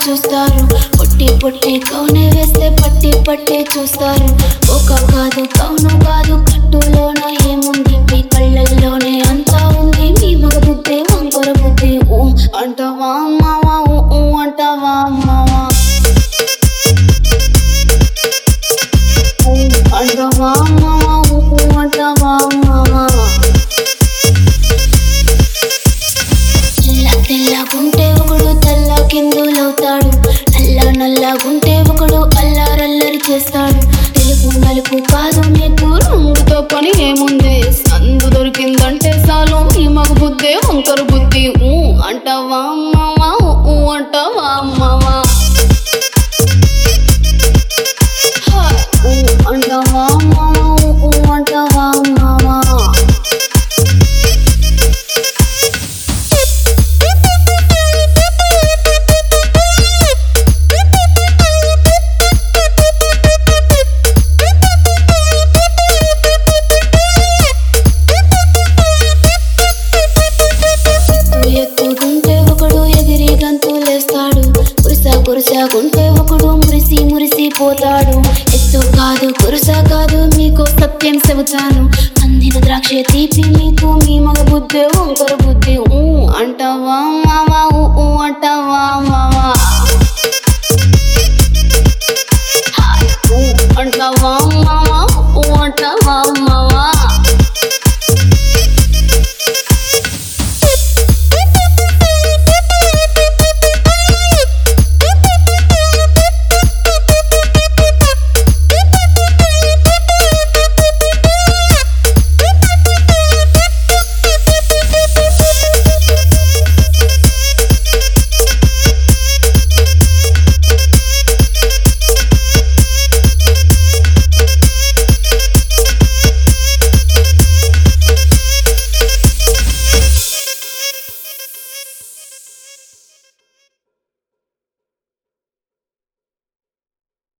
చూస్తారు పొట్టి పొట్టి కౌనే వేస్తే పట్టి పట్టి చూస్తారు ఒక కాదు కౌను కాదు కట్టులోన ఏముంది మీ కళ్ళల్లోనే అంతా ఉంది మీ మగ బుద్ధి వంకర బుద్ధి ఊ అంటావా మావా ఊ ఊ అంటావా మావా ఊ అంటావా మావా ఊ ఊ అంటావా మావా తెల్ల తెల్లగుంటే ఒకడు తెల్ల కిందులవుతాడు నల్ల నల్లగుంటే ఒకడు అల్లారల్లరి చేస్తాడు తెలుగు నలుపు కాదు నీకు రంగుతో పని ఏముంది సందు దొరికిందంటే చాలు ఈ మగ బుద్ధి వంకర బుద్ధి ఊ అంటావా మావా ఊ అంటావా మావా హాయ్, ఊ అంటావా మావా ఊ అంటావా మావా ఎత్తు ఎత్తుకుంటే ఒకడు ఎగిరి గంతులేస్తాడు కురుస కురుసకుంటే ఒకడు మురిసి మురిసి పోతాడు ఎత్తు కాదు కురుస కాదు మీకు సత్యం చెబుతాను అందిన ద్రాక్ష తీపి మీకు మీ మగ బుద్ధి వంకర బుద్ధి ఊ అంటావా మావా ఊ ఊ అంటావా